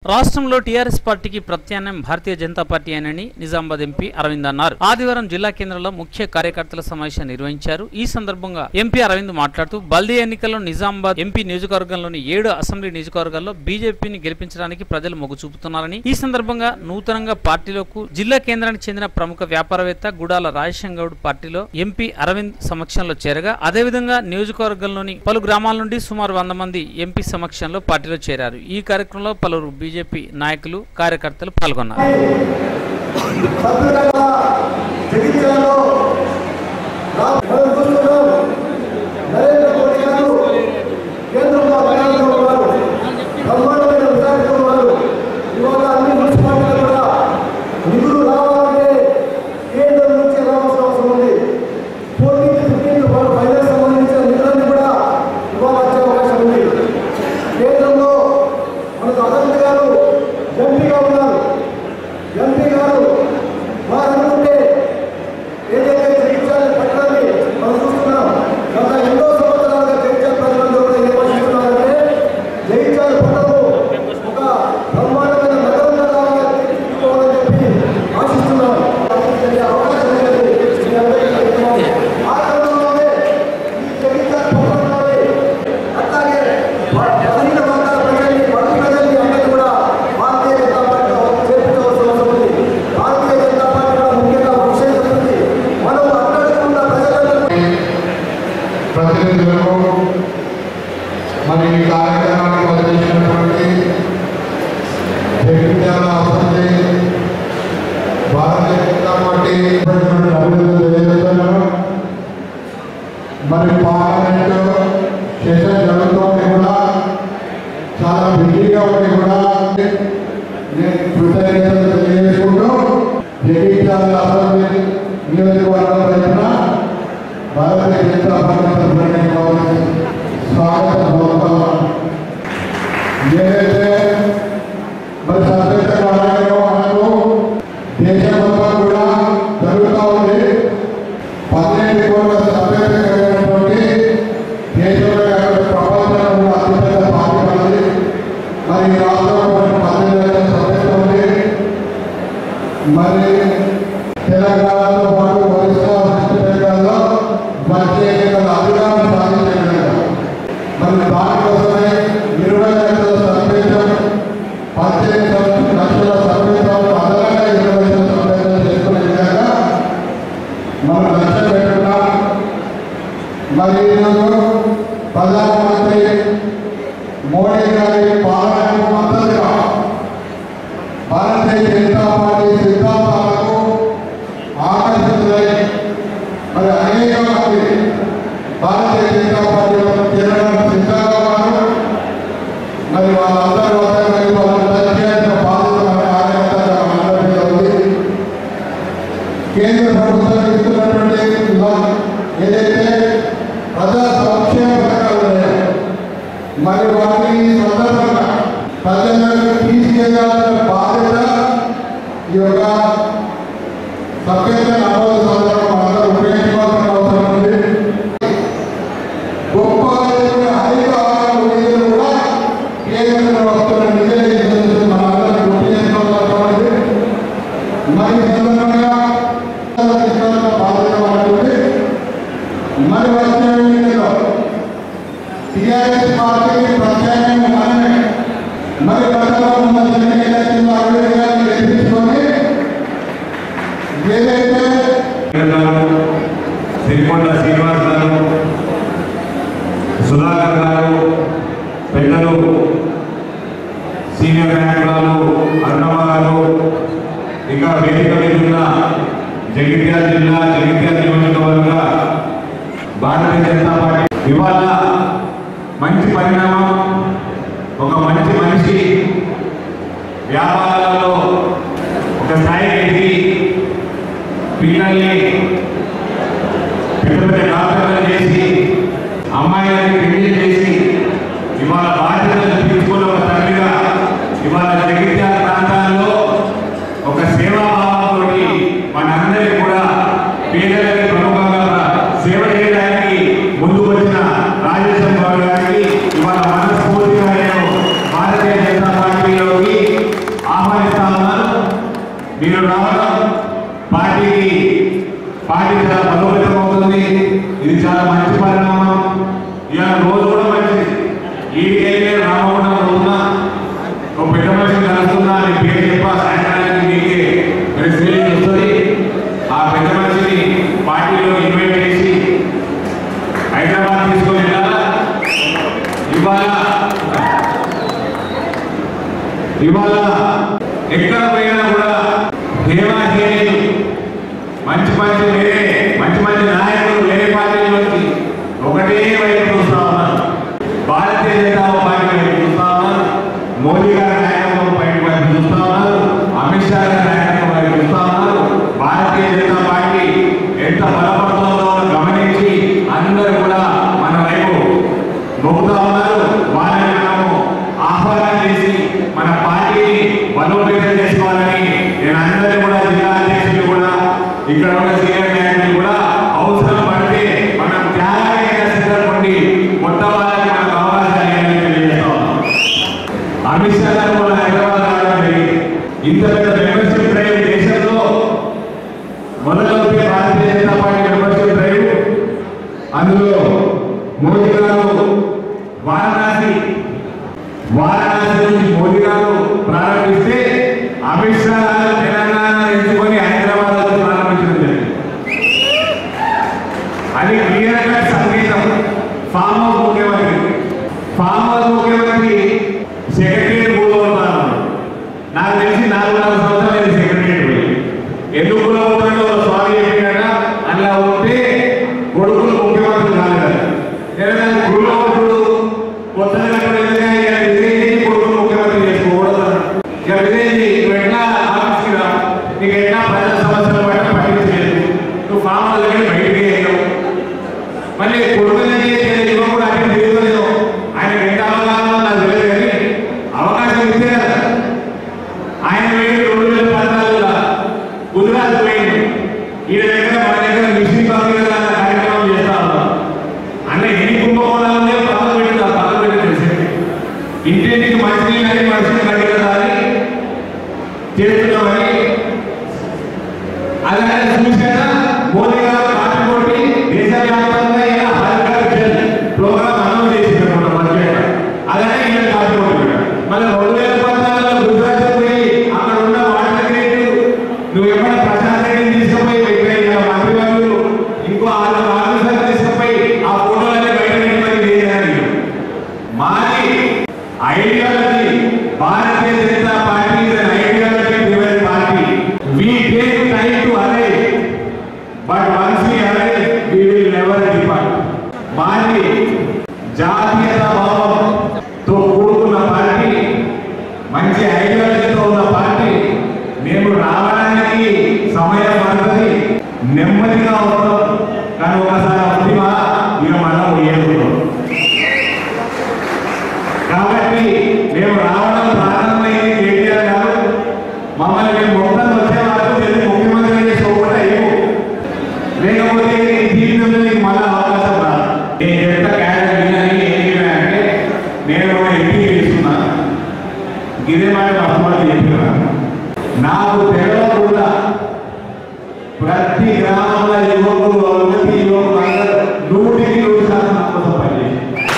రాష్ట్రంలో టీఆర్ఎస్ పార్టీకి ప్రత్యామ్నాయం భారతీయ జనతా పార్టీ అని నిజామాబాద్ ఎంపీ అరవింద్ అన్నారు ఆదివారం జిల్లా కేంద్రంలో ముఖ్య కార్యకర్తల సమావేశం నిర్వహించారు ఈ సందర్భంగా ఎంపీ అరవింద్ మాట్లాడుతూ బల్దీ ఎన్నికల్లో నిజామాబాద్ ఎంపీ నియోజకవర్గంలోని ఏడు అసెంబ్లీ నియోజకవర్గాల్లో బీజేపీని గెలిపించడానికి ప్రజలు మొగ్గు చూపుతున్నారని ఈ సందర్భంగా నూతనంగా పార్టీలోకి జిల్లా కేంద్రానికి చెందిన ప్రముఖ వ్యాపారవేత్త గుడాల రాజశేఖర్ గౌడ్ పార్టీలో ఎంపీ అరవింద్ సమక్షంలో చేరగా అదేవిధంగా నియోజకవర్గంలోని పలు గ్రామాల నుండి సుమారు వంద మంది ఎంపీ సమక్షంలో పార్టీలో చేరారు ఈ కార్యక్రమంలో పలువురు బీజేపీ నాయకులు కార్యకర్తలు పాల్గొన్నారు సభ్యులుగా జగిత్యాలలో రా- మనం చూస్తున్నాం. నరేంద్ర మోడీ గారు కేంద్రంలో అధికారంలో ఉన్నారు బ్రహ్మాండమైన విధానంలో ఉన్నారు ఇవాళ అన్ని మున్సిపాలిటీలు కూడా నిధులు రావాలంటే కేంద్రం నుంచి రావాల్సిన అవసరం ఉంది ఫోర్టీన్ ఫిఫ్టీన్ ఫైనాన్స్ సంబంధించిన నిధులన్నీ కూడా ఇవాళ వచ్చే అవకాశం ఉంది కేంద్రంలో మనకు అనంత్ గారు ఎంపీగా ఉన్నారు ఎంపీ గారు వారు అనుకుంటే ఏదైతే జగిత్యాల పట్టణాన్ని మనం చూస్తున్నాం గత ఎన్నో సంవత్సరాలుగా జగిత్యాల ప్రజలందరూ కూడా ఏం ఆశిస్తున్నారంటే జగిత్యాల పట్టణము ఒక బ్రహ్మాండమైన నగరంగా రావాలని తీర్చిదిద్దుకోవాలని చెప్పి ఆశిస్తున్నాం అది అవకాశం అనేది మీ అందరికీ చెప్తున్నాను. ఆ క్రమంలోనే ఈ జగిత్యాల పట్టణంలోనే అట్లాగే బలహీన వర్గాల ప్రజల్ని బడుగు ప్రజల్ని అందరినీ కూడా భారతీయ జనతా పార్టీలో చేర్పించవలసిన అవసరం ఉంది భారతీయ జనతా పార్టీ కూడా ముఖ్యంగా ఒక విషయం చెప్తుంది మనం అక్కడకుండా ప్రజలందరూ ప్రతినిధులకు మరి ఈ కార్యక్రమానికి వదిలించినటువంటి జగిత్యాల అసెంబ్లీ భారతీయ జనతా పార్టీ అభివృద్ధి తెలియజేస్తున్నాను మరి పార్లమెంట్ సెషన్ జరుగుతోంది కూడా చాలా బిజీగా ఉంది కూడా నేను కృతజ్ఞతలు తెలియజేసుకుంటూ జగిత్యాల అసెంబ్లీ నియోజకవర్గం తరఫున భారతీయ జనతా పార్టీ తరఫున నేను వారికి స్వాగతం పలుకుతున్నాను. ఏదైతే మరి సభ్యత కార్యక్రమాలు దేశం మొత్తం కూడా జరుగుతూ ఉంది పన్నెండు కోట్ల సభ్యత కలిగినటువంటి దేశంలో కాకుండా ప్రపంచంలో కూడా అతిపెద్ద పార్టీ మనది మరి ఈ రాష్ట్రంలో మనకు పన్నెండు వేల సభ్యత ఉంది మరి తెలంగాణతో పాటు ఒరిస్సా పశ్చిమ బెంగాల్లో వచ్చే ఎన్నికల అధికారం సాధించే విధంగా మరి దానికోసమే ఇరవై లక్షల సభ్యత్వం పద్దెనిమిది లక్షల- లక్షల సభ్యత్వం అదనంగా ఇరవై లక్షల సభ్యత్వం చేసుకునే విధంగా మనం లక్ష్యం పెట్టుకున్నాం మరి ఈరోజు ప్రధానమంత్రి మోడీ గారి పాలనకు మద్దతుగా భారతీయ జనతా పార్టీ సిద్ధాంతాలకు ఆకర్షితులై మరి అనేక మంది భారతీయ జనతా పార్టీలో చేరడానికి సిద్ధంగా ఉన్నారు మరి వాళ్ళందరూ వద్దకు వాళ్ళని టచ్ చేయాల్సిన బాధ్యత మన కార్యకర్తగా మనందరి మీద ఉంది కేంద్ర ప్రభుత్వం ఇస్తున్నటువంటి ఇలా- ఏదైతే ప్రజా సంక్షేమ పథకాలు ఉన్నాయో మరి వాటిని ఈ సందర్భంగా ప్రజలకు తీసుకెళ్లాల్సిన బాధ్యత ఈ యొక్క సభ్యత నమోదు సందర్భం అందరూ ఉపయోగించుకోవాల్సిన అవసరం ఉంది గొప్ప హరితహారం నిధులు కూడా కేంద్రంలో వస్తున్న నిధులు ఇస్తున్నది మనందరం గుర్తు చేసుకోవాల్సిన అవసరం ఉంది మరి ఈ సందర్భంగా తీసుకోవాల్సిన బాధ్యత మనకుంది మరి వచ్చే ఎన్నికల్లో టీఆర్ఎస్ పార్టీకి ప్రత్యేకంగా మనమే మరి గతంలో ఉన్న ఎన్నికల్లో అభివృద్ధి గారిని గెలిపించుకొని ఏదైతే గారు సిరికొండ శ్రీనివాస్ గారు సుధాకర్ గారు పెద్దలు సీనియర్ నాయకురాలు అన్నమ్మ గారు ఇక వేదిక మీద ఉన్న జగిత్యాల జిల్లా జగిత్యాల నియోజకవర్గ భారతీయ జనతా పార్టీ ఇవాళ మంచి పరిణామం ఒక మంచి మనిషి వ్యాపారాలలో ఒక స్థాయి ఎదిగి పిల్లల్ని పెద్ద పెద్ద డాక్టర్లు చేసి అమ్మాయిలని పెళ్లి చేసి ఇవాళ బాధ్యతలు తీసుకున్న ఒక తండ్రిగా ఇవాళ జగిత్యాల ప్రాంతాల్లో ఒక సేవాభావంతో మనందరి కూడా పేదలకి ప్రముఖంగా సేవ చేయడానికి ముందుకు వచ్చిన రాజేశ్వర గారికి ఇవాళ మనస్ఫూర్తిగా నేను భారతీయ జనతా పార్టీలోకి మీరు రావడం పార్టీకి పార్టీ చాలా బలోపేతం అవుతుంది ఇది చాలా మంచి పరిణామం ఇవాళ రోజు కూడా మంచిది ఈడికైతే రామగుండం రోజున ఒక పెద్ద మనిషిని కలుస్తున్నా నీ పేరు చెప్ప సాయంత్రానికి నీకే ప్రెస్ రిలీజ్ వస్తుంది ఆ పెద్ద మనిషిని పార్టీలో ఇన్వైట్ చేసి హైదరాబాద్ తీసుకొని వెళ్ళాలా ఇవాళ ఇవాళ ఎక్కడ పోయినా కూడా దేవాదేవి మంచి మంచి వేరే మంచి మంచి నాయకులు వేరే పార్టీలోకి ఒకటే వైపు చూస్తా ఉన్నారు భారతీయ జనతా పార్టీ వైపు చూస్తా ఉన్నారు మోదీ గారి నాయకత్వం వైపు వైపు చూస్తా ఉన్నారు అమిత్ షా గారి నాయకత్వం వైపు చూస్తా ఉన్నారు భారతీయ జనతా పార్టీ ఎంత బలపడుతుందో గమనించి అందరూ కూడా మన వైపు మొక్కుతా ఉన్నారు వాళ్ళని మనము ఆహ్వానం చేసి మన పార్టీని బలోపేతం చేసుకోవాలని నేను అందరినీ కూడా జిల్లా అధ్యక్షులు కూడా ఇక్కడ ఉన్న సీనియర్ నాయకులు కూడా అవసరం పడితే మనం త్యాగానికి సిద్ధపడి మొత్తం వాళ్ళకి మనకు అవకాశాలు ఇవ్వాలని తెలియజేస్తా ఉన్నాం అమిత్ షా గారు కూడా హైదరాబాద్ రావడం జరిగింది ఇంత పెద్ద మెంబర్షిప్ డ్రైవ్ దేశంలో మొదలవుతే Bharatiya Janata Party membership drive అందులో మోదీ గారు వారణాసి వారణాసి నుంచి మోదీ గారు ప్రారంభిస్తే అమిత్ షా గారు తెలంగాణ ఎంచుకొని హైదరాబాద్ వచ్చి ప్రారంభించడం జరిగింది అది క్లియర్ కట్ సంగీతం ఫామ్ హౌస్ ముఖ్యమంత్రి ఫామ్ హౌస్ ముఖ్యమంత్రి సెక్రటరీ కూలవుతాను నాకు తెలిసి నాలుగున్నర సంవత్సరాలు ఇది సెక్రటరీ పోయి ఎందుకు కూలవుతాడో స్వామి చెప్పినట్ట అలా ఉంటే కొడుకులు ముఖ్యమంత్రి కాలేదు లేదా కూలవుతుడు కొత్తగా ఎక్కడ ఏదైనా ఇక రిజైన్ చేసి కొడుకులు ముఖ్యమంత్రి చేసుకోకూడదు ఇక రిజైన్ చేయి నువ్వు ఎట్లా ఆఫీస్కి రా నీకు ఎట్లా ప్రజల సమస్యలు పట్ల పట్టించలేదు నువ్వు ఫామ్ హౌస్ దగ్గర బయటికి వెళ్ళావు మళ్ళీ కొడుకుని యువకుడు అక్కడ తిరుగుతలేదు ఆయన ఎంత అవగాహన నాకు తెలియదు కానీ అవకాశం ఇస్తే కదా ఆయన వెళ్ళి రెండు వేల పద్నాలుగులో గుజరాత్ పోయింది ఈయన దగ్గర మన దగ్గర మిషన్ కాంగ్రెస్ అన్న కార్యక్రమం చేస్తా ఉన్నాం అన్న ఎన్ని కుంభకోణాలు ఉన్నాయో పక్కన పెట్టి పక్కన పెట్టి తెలిసింది ఇంటింటికి మంచినీళ్ళు అని మనిషిని కడిగదాని చేస్తున్నామని అలాగే చూసారా మోదీ గారు కాపీ కొట్టి దేశవ్యాప్తంగా ఇలా హర్ఘర్ జల్ ప్రోగ్రామ్ అనౌన్స్ చేసిందన్నమాట బడ్జెట్ అలాగే ఈయన కాపీ కొట్టాడు మళ్ళీ రెండు వేల పద్నాలుగులో గుజరాత్ పోయి అక్కడ ఉన్న వాటర్ గ్రేడ్ నువ్వు ఎప్పుడైనా ప్రశాంత్ రెడ్డిని తీసుకుపోయి ఇక్కడ మంత్రివర్యులు ఇంకో ఆరు ఆఫీసర్ తీసుకుపోయి ఆ ఫోటోలన్నీ బయట పెట్టి మరి చేయాలి మాది ideology Bharatiya Janata Party is an ideology driven party. We take time to arrive, but once we arrive, we will never depart. మాది జాతీయత భావంతో కూడుకున్న పార్టీ మంచి ఐడియాలజీతో ఉన్న పార్టీ మేము రావడానికి సమయం పడుతుంది నెమ్మదిగా వస్తాం కానీ ఒకసారి వస్తుందా ఇక మనం ఏడుకుంటాం కాబట్టి మేము రావడం ప్రారంభమైంది కేటీఆర్ గారు మమ్మల్ని మేము మొత్తం వచ్చే వరకు తెలిసి ముఖ్యమంత్రి చేసుకోకుండా అయ్యో లేకపోతే ఈ దీని నుండి నీకు మళ్ళీ అవకాశం రాదు నేను ఎంత క్యాడర్ వినని ఏం అంటే నేను ఎంపీ తీసుకున్నా ఇదే మాట అప్పుడు చెప్పినా నాకు తెలవకుండా ప్రతి గ్రామంలో యువకులు ప్రతి యువకులు అందరూ నూటికి నూరు శాతం నా కోసం పనిచేసి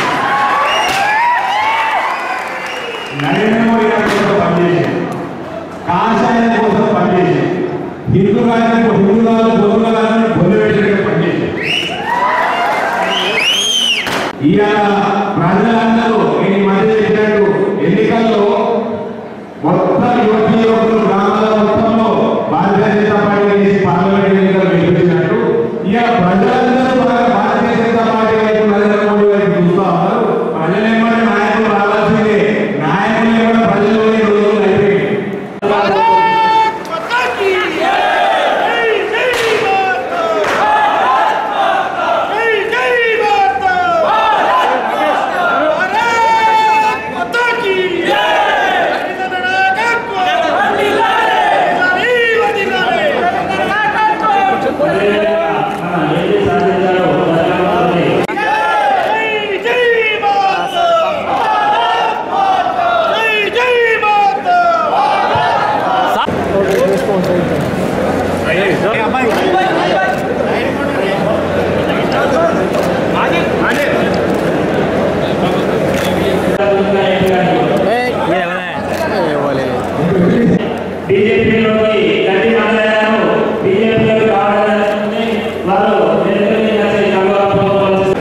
నరేంద్ర మోడీ గారి కోసం పనిచేసి కాషాయం కోసం పనిచేసి హిందూ గారిని హిందూ గారు బొద్దుల గారిని బొద్దు పెట్టినట్టు పనిచేసి ఇవాళ ప్రజలందరూ నేను ఈ మధ్య చెప్పినట్టు ఎన్నికల్లో మొత్తం యువతి యువకులు గ్రామాల మొత్తంలో భారతీయ జనతా పార్టీ చేసి పార్లమెంట్ ఎన్నికలు గెలిపించినట్టు ఇవాళ ప్రజలందరూ బీజేపీలోకి గట్టి మండలాలను బీజేపీలోకి కావాలని వారు నిరంతరం చేసే కలవకపోవచ్చు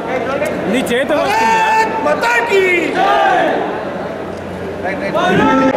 నీ చేత వస్తుంది రైట్